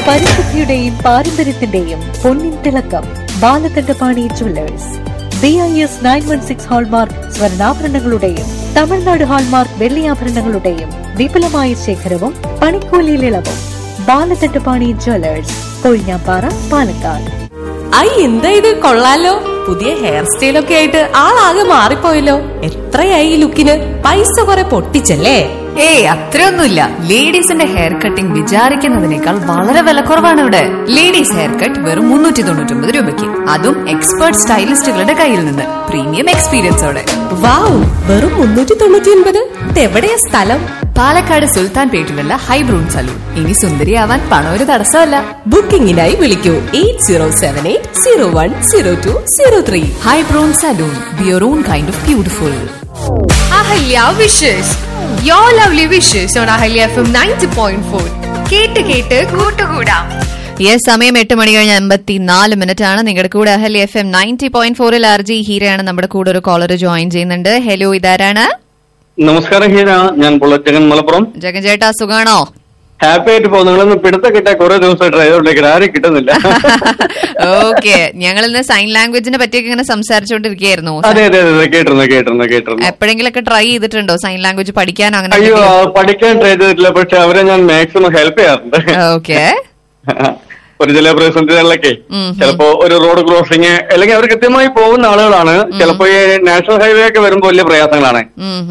പരിശുദ്ധിയുടെയും പാരമ്പര്യത്തിന്റെയും പൊന്നിൻ തിളക്കം Balakanthapani jewellers B I S nine one six hallmark സ്വർണ്ണാഭരണങ്ങളുടെയും തമിഴ്നാട് ഹാൾമാർക്ക് വെള്ളിയാഭരണങ്ങളുടെയും വിപുലമായ ശേഖരവും പണിക്കൂലിയിൽ ഇളവും ബാലകണ്ഠപാണി ജ്വല്ലേഴ്സ് കൊഴിഞ്ഞാപ്പാറ പാലക്കാട് ഐ എന്താ ഇത് കൊള്ളാലോ പുതിയ ഹെയർ സ്റ്റൈലൊക്കെ ആയിട്ട് ആളാകെ മാറിപ്പോയല്ലോ എത്രയായി ഈ ലുക്കിന് പൈസ കുറെ പൊട്ടിച്ചല്ലേ ഏയ് അത്രയൊന്നുമില്ല ലേഡീസിന്റെ ഹെയർ കട്ടിംഗ് വിചാരിക്കുന്നതിനേക്കാൾ വളരെ വിലക്കുറവാണ് ഇവിടെ ലേഡീസ് ഹെയർ കട്ട് വെറും മുന്നൂറ്റി തൊണ്ണൂറ്റി ഒമ്പത് രൂപയ്ക്ക് അതും എക്സ്പേർട്ട് സ്റ്റൈലിസ്റ്റുകളുടെ കയ്യിൽ നിന്ന് പ്രീമിയം എക്സ്പീരിയൻസോടെ വാവ് വെറും മുന്നൂറ്റി തൊണ്ണൂറ്റി ഒൻപത് ഇതെവിടെയാ സ്ഥലം പാലക്കാട് സുൽത്താൻ പേട്ടിലുള്ള ഹൈബ്രൂൺ സലൂൺ ഇനി സുന്ദരിയാവാൻ പണം ഒരു തടസ്സമല്ല ബുക്കിംഗിനായി വിളിക്കൂ eight zero seven eight zero one zero two zero three ഹൈബ്രൂൺ salon beer on kind of beautiful Ahalya wishes yo lovely wishes on Ahalya F M ninety point four കേട്ട് കേട്ട് കൂട്ടുകൂടാം യെസ് സമയം എട്ട് മണി കഴിഞ്ഞ് അമ്പത്തി നാല് മിനിറ്റ് ആണ് നിങ്ങളുടെ കൂടെ Ahalya F M ninety point ഫോറിൽ ആർ ജി ഹീരയാണ് നമ്മുടെ കൂടെ ഒരു കോളർ ജോയിൻ ചെയ്യുന്നുണ്ട് ഹലോ ഇതാരാണ് നമസ്കാരം ഹീര ഞാൻ പുള്ളച്ചകൻ മലപ്പുറം ജഗൻ ചേട്ടാ സുഖാണോ ഹാപ്പി ആയിട്ട് പോകും നിങ്ങളൊന്ന് പിടുത്ത കിട്ടാൻ കുറെ ദിവസമായിട്ട് ഡ്രൈവറിലേക്ക് ആരും കിട്ടുന്നില്ല ഓക്കെ ഞങ്ങൾ ഇന്ന് സൈൻ ലാംഗ്വേജിനെ പറ്റിയൊക്കെ ഇങ്ങനെ സംസാരിച്ചുകൊണ്ടിരിക്കുകയായിരുന്നു അതെ അതെ അതെ കേട്ടിരുന്നു കേട്ടിരുന്നു കേട്ടിരുന്നു എപ്പോഴെങ്കിലൊക്കെ ട്രൈ ചെയ്തിട്ടുണ്ടോ സൈൻ ലാംഗ്വേജ് പഠിക്കാൻ അങ്ങനെ അയ്യോ ആ, പഠിക്കാൻ ട്രൈ ചെയ്തിട്ടില്ല പക്ഷെ അവരെ ഞാൻ മാക്സിമം ഹെൽപ്പ് ചെയ്യാറുണ്ട് ഓക്കെ ഒരു ചില പ്രതിസന്ധികളിലൊക്കെ ചിലപ്പോ ഒരു റോഡ് ക്രോസിങ് അല്ലെങ്കിൽ അവർ കൃത്യമായി പോകുന്ന ആളുകളാണ് ചിലപ്പോ ഈ നാഷണൽ ഹൈവേ ഒക്കെ വരുമ്പോൾ വലിയ പ്രയാസങ്ങളാണ്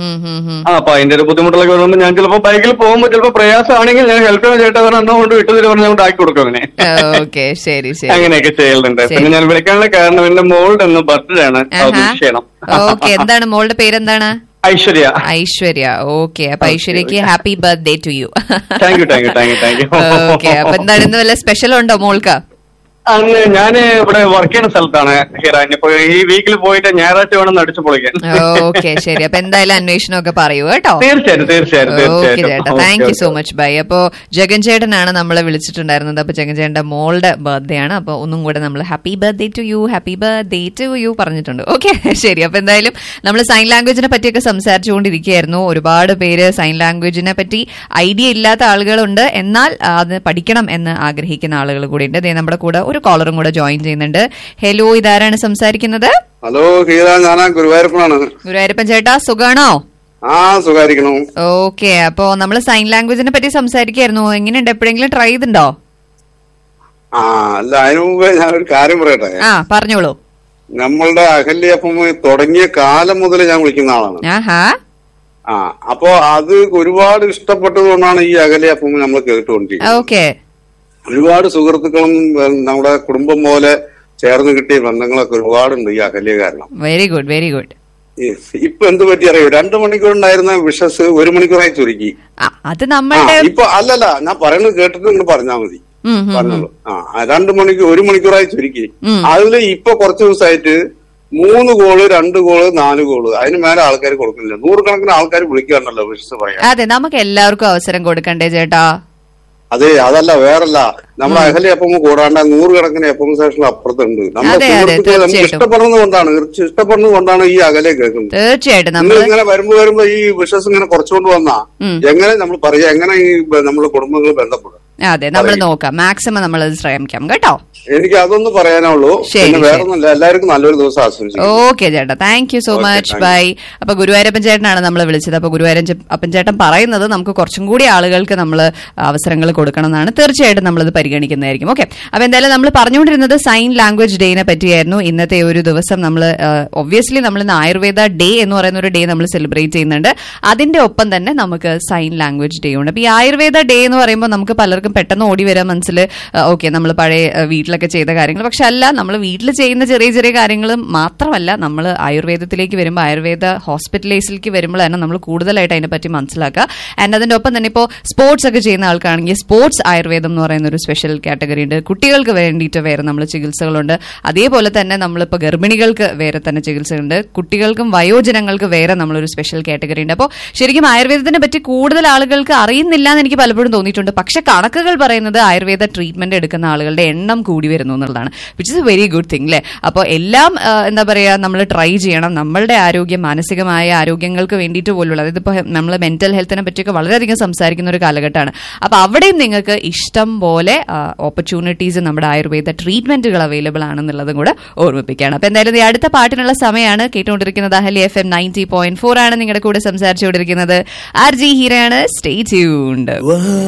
ആ അപ്പൊ അതിന്റെ ഒരു ബുദ്ധിമുട്ടുകളൊക്കെ വരുമ്പോൾ ഞാൻ ചിലപ്പോ ബൈക്കിൽ പോകുമ്പോൾ ചിലപ്പോൾ പ്രയാസമാണെങ്കിൽ ഞാൻ ഹെൽപ്പ് ചെയ്യാൻ ചേട്ടാ പറഞ്ഞാൽ അന്ന് കൊണ്ട് വിട്ടു തരും പറഞ്ഞുകൊണ്ട് ആക്കി കൊടുക്കും അങ്ങനെ ഓക്കെ ശരി ശരി അങ്ങനെയൊക്കെ ചെയ്യലുണ്ട് ശരി. പിന്നെ ഞാൻ വിളിക്കാനുള്ള കാരണം എന്റെ മോളുടെ ഒന്ന് ബർത്ത്ഡേ ആണ് അത് ആഹാ. wish ചെയ്യണം ഓക്കെ എന്താണ് മോളുടെ പേരെന്താണ് ഐശ്വര്യ ഐശ്വര്യ ഓക്കെ അപ്പൊ ഐശ്വര്യക്ക് happy birthday to you thank you thank you thank you thank you okay അപ്പൊ എന്താണ് ഇന്ന് വല്ല സ്പെഷ്യൽ ഉണ്ടോ മോൾക്ക് അന്ന് ഞാൻ ഇവിടെ വർക്ക് ചെയ്യുന്ന സ്ഥലത്താണ് ഹിറാൻ ഇപ്പൊ ഈ വീക്കിൽ പോയിട്ട് ഞായറാഴ്ച വേണം ഒന്ന് അടിച്ചു പൊളിക്കാൻ ഓക്കെ ശരി അപ്പൊ എന്തായാലും അന്വേഷണം ഒക്കെ പറയൂ കേട്ടോ തീർച്ചയായിട്ടും തീർച്ചയായിട്ടും ഓക്കെ ചേട്ടാ തീർച്ചയായിട്ടും thank you okay, so okay. Much bye അപ്പോ ജഗൻ ചേട്ടനാണ് നമ്മളെ വിളിച്ചിട്ടുണ്ടായിരുന്നത് അപ്പൊ ജഗൻ ചേട്ടന്റെ മോളുടെ ബർത്ത്ഡേ ആണ് അപ്പൊ ഒന്നും കൂടെ നമ്മൾ happy birthday to you happy birthday to you പറഞ്ഞിട്ടുണ്ട് ഓക്കെ ശരി അപ്പൊ എന്തായാലും നമ്മൾ സൈൻ ലാംഗ്വേജിനെ പറ്റിയൊക്കെ സംസാരിച്ചുകൊണ്ടിരിക്കുകയായിരുന്നു ഒരുപാട് പേര് സൈൻ ലാംഗ്വേജിനെ പറ്റി ഐഡിയ ഇല്ലാത്ത ആളുകളുണ്ട് എന്നാൽ ആ, അത് പഠിക്കണം എന്ന് ആഗ്രഹിക്കുന്ന ആളുകൾ കൂടി ഉണ്ട് ദേ നമ്മുടെ കൂടെ ഒരു കോളറും കൂടെ ജോയിൻ ചെയ്യുന്നുണ്ട് ഹലോ ഇതാരാണ് സംസാരിക്കുന്നത് ഹലോ ഹീര ഞാനാ ഗുരുവായൂരപ്പനാണ് ഗുരുവായൂരപ്പൻ ചേട്ടാ സുഖാണോ ആ സുഖായിരിക്കണു ഓക്കെ അപ്പോ നമ്മൾ സൈൻ ലാംഗ്വേജിനെ പറ്റി സംസാരിക്കായിരുന്നു എങ്ങനെയുണ്ട് എപ്പോഴെങ്കിലും ട്രൈ ചെയ്തിട്ടുണ്ടോ ആ അല്ല അതിനു മുമ്പ് ഞാനൊരു കാര്യം പറയട്ടെ ആ പറഞ്ഞോളൂ നമ്മളുടെ അഹല്യപ്പം തുടങ്ങിയ കാലം മുതൽ ഞാൻ വിളിക്കുന്ന ആളാണ് ആഹാ ആ അപ്പോ അത് ഒരുപാട് ഇഷ്ടപ്പെട്ടത് കൊണ്ടാണ് ഈ അകല്യപ്പം നമ്മൾ കേട്ടുകൊണ്ടിരിക്കുന്നത് ഓക്കെ ഒരുപാട് സുഹൃത്തുക്കളും ഏഹ്, നമ്മുടെ കുടുംബം പോലെ ചേർന്ന് കിട്ടിയ ബന്ധങ്ങളൊക്കെ ഒരുപാടുണ്ട് ഈ അകല്യ കാരണം വെരി ഗുഡ് വെരി ഗുഡ് ഈ- ഇപ്പൊ എന്ത് പറ്റി അറിയോ രണ്ടു മണിക്കൂർ ഉണ്ടായിരുന്ന വിഷസ് ഒരു മണിക്കൂറായി ചുരുക്കി അത് ആ നമ്മളുടെ ഇപ്പൊ അല്ലല്ല ഞാൻ പറയുന്നത് കേട്ടിട്ട് നിങ്ങൾ പറഞ്ഞാൽ മതി ഉം, ഉം, ഉം. പറഞ്ഞോളൂ ആ ആ, രണ്ട് മണിക്കൂർ ഒരു മണിക്കൂറായി ചുരുക്കി ഉം. അതില് ഇപ്പൊ കുറച്ച് ദിവസമായിട്ട് മൂന്ന് ഗോള് രണ്ട് ഗോള് നാല് ഗോള് അതിന് മേലെ ആൾക്കാർ കൊടുക്കുന്നില്ല നൂറുകണക്കിന് ആൾക്കാർ വിളിക്കാറുണ്ടല്ലോ വിശ്വസ് പറയാൻ അതെ നമുക്ക് എല്ലാവർക്കും അവസരം കൊടുക്കണ്ടേ ചേട്ടാ അതെ അതല്ല വേറല്ല നമ്മുടെ അഹലി എപ്പം കൂടാണ്ട് നൂറുകണക്കിന് എപ്പം സ്റ്റേഷൻ അപ്പുറത്തുണ്ട് നമ്മുടെ അതെ, അതെ, സുഹൃത്തുക്കൾ നമുക്ക് തീർച്ചയായിട്ടും. ഇഷ്ടപ്പെടുന്നത് കൊണ്ടാണ് ഇഷ്ട- ഇഷ്ടപ്പെടുന്നത് കൊണ്ടാണ് ഈ അകലെ കേൾക്കുന്നത് തീർച്ചയായിട്ടും നിങ്ങൾ നമ്മൾ ഇങ്ങനെ വരുമ്പോ വരുമ്പോ ഈ വിഷസ് ഇങ്ങനെ കുറച്ചുകൊണ്ട് വന്നാ ഉം. എങ്ങനെ നമ്മൾ പറയാ എങ്ങനെ ഈ ബ- നമ്മുടെ കുടുംബങ്ങൾ ബന്ധപ്പെടും അതെ നമ്മൾ നോക്കാം മാക്സിമം നമ്മൾ അത് ശ്രമിക്കാം കേട്ടോ എനിക്ക് അതൊന്ന് പറയാനേ ഉള്ളൂ ശരി, പിന്നെ ശരി. വേറെ ഒന്നുമില്ല എല്ലാവർക്കും നല്ലൊരു ദിവസം ആശംസിക്കുന്നു ഓക്കെ ചേട്ടാ thank you so Okay, much thank bye അപ്പൊ ഗുരുവായൂരപ്പൻ ചേട്ടനാണ് നമ്മൾ വിളിച്ചത് അപ്പൊ ഗുരുവായൂരൻ ചെ- അപ്പൻ ചേട്ടൻ പറയുന്നത് നമുക്ക് കുറച്ചും കൂടി ആളുകൾക്ക് നമ്മൾ അവസരങ്ങൾ കൊടുക്കണം എന്നാണ് തീർച്ചയായിട്ടും നമ്മളത് പരിഗണിക്കുന്നതായിരിക്കും ഓക്കെ അപ്പൊ എന്തായാലും നമ്മൾ പറഞ്ഞുകൊണ്ടിരുന്നത് സൈൻ ലാംഗ്വേജ് ഡേനെ പറ്റിയായിരുന്നു ഇന്നത്തെ ഒരു ദിവസം നമ്മൾ ഒബ്വിയസ്ലി നമ്മൾ ഇന്ന് ആയുർവേദ ഡേ എന്ന് പറയുന്ന ഒരു ഡേ നമ്മൾ സെലിബ്രേറ്റ് ചെയ്യുന്നുണ്ട് അതിന്റെ ഒപ്പം തന്നെ നമുക്ക് സൈൻ ലാംഗ്വേജ് ഡേ ഉണ്ട് അപ്പൊ ഈ ആയുർവേദ ഡേ എന്ന് പറയുമ്പോൾ നമുക്ക് പലർക്കും പെട്ടെന്ന് ഓടി വരാൻ മനസ്സിൽ ഓക്കെ നമ്മൾ പഴയ ആ, വീട്ടിലൊക്കെ ചെയ്ത കാര്യങ്ങൾ പക്ഷെ അല്ല നമ്മൾ വീട്ടിൽ ചെയ്യുന്ന ചെറിയ ചെറിയ കാര്യങ്ങൾ മാത്രമല്ല നമ്മൾ ആയുർവേദത്തിലേക്ക് വരുമ്പോൾ ആയുർവേദ ഹോസ്പിറ്റലൈസിലേക്ക് വരുമ്പോൾ തന്നെ നമ്മൾ കൂടുതലായിട്ട് അതിനെപ്പറ്റി മനസ്സിലാക്കുക ആൻഡ് അതിന്റെ ഒപ്പം തന്നെ ഇപ്പോൾ സ്പോർട്സ് ഒക്കെ ചെയ്യുന്ന ആൾക്കാണെങ്കിൽ സ്പോർട്സ് ആയുർവേദം എന്ന് പറയുന്ന ഒരു സ്പെഷ്യൽ കാറ്റഗറി ഉണ്ട് കുട്ടികൾക്ക് വേണ്ടിയിട്ട് വേറെ നമ്മൾ ചികിത്സകളുണ്ട് അതേപോലെ തന്നെ നമ്മളിപ്പോൾ ഗർഭിണികൾക്ക് വേറെ തന്നെ ചികിത്സയുണ്ട് കുട്ടികൾക്കും വയോജനങ്ങൾക്ക് വേറെ നമ്മളൊരു സ്പെഷ്യൽ കാറ്റഗറി ഉണ്ട് അപ്പോൾ ശരിക്കും ആയുർവേദത്തിനെ പറ്റി കൂടുതൽ ആളുകൾക്ക് അറിയുന്നില്ല എന്ന് എനിക്ക് പലപ്പോഴും തോന്നിയിട്ടുണ്ട് പക്ഷെ കണക്ക് കണക്കുകൾ പറയുന്നത് ആയുർവേദ ട്രീറ്റ്മെന്റ് എടുക്കുന്ന ആളുകളുടെ എണ്ണം കൂടി വരുന്നു എന്നുള്ളതാണ് which is a very good thing അല്ലേ അപ്പോൾ എല്ലാം ആ, എന്താ പറയുക നമ്മൾ ട്രൈ ചെയ്യണം നമ്മളുടെ ആരോഗ്യം മാനസികമായ ആരോഗ്യങ്ങൾക്ക് വേണ്ടിയിട്ട് പോലുള്ള അതായത് ഇപ്പോൾ നമ്മൾ മെന്റൽ ഹെൽത്തിനെ പറ്റിയൊക്കെ വളരെയധികം സംസാരിക്കുന്ന ഒരു കാലഘട്ടമാണ് അപ്പോൾ അവിടെയും നിങ്ങൾക്ക് ഇഷ്ടം പോലെ ഓപ്പർച്യൂണിറ്റീസ് നമ്മുടെ ആയുർവേദ ട്രീറ്റ്മെന്റുകൾ അവൈലബിൾ ആണെന്നുള്ളതും കൂടെ ഓർമ്മിപ്പിക്കുകയാണ് അപ്പോൾ എന്തായാലും ഈ അടുത്ത പാട്ടിനുള്ള സമയമാണ് കേട്ടുകൊണ്ടിരിക്കുന്നത് Ahalya F M ninety point four ആണ് നിങ്ങളുടെ കൂടെ സംസാരിച്ചുകൊണ്ടിരിക്കുന്നത് ആർ ജി ഹീരയാണ് സ്റ്റേ ട്യൂൺഡ്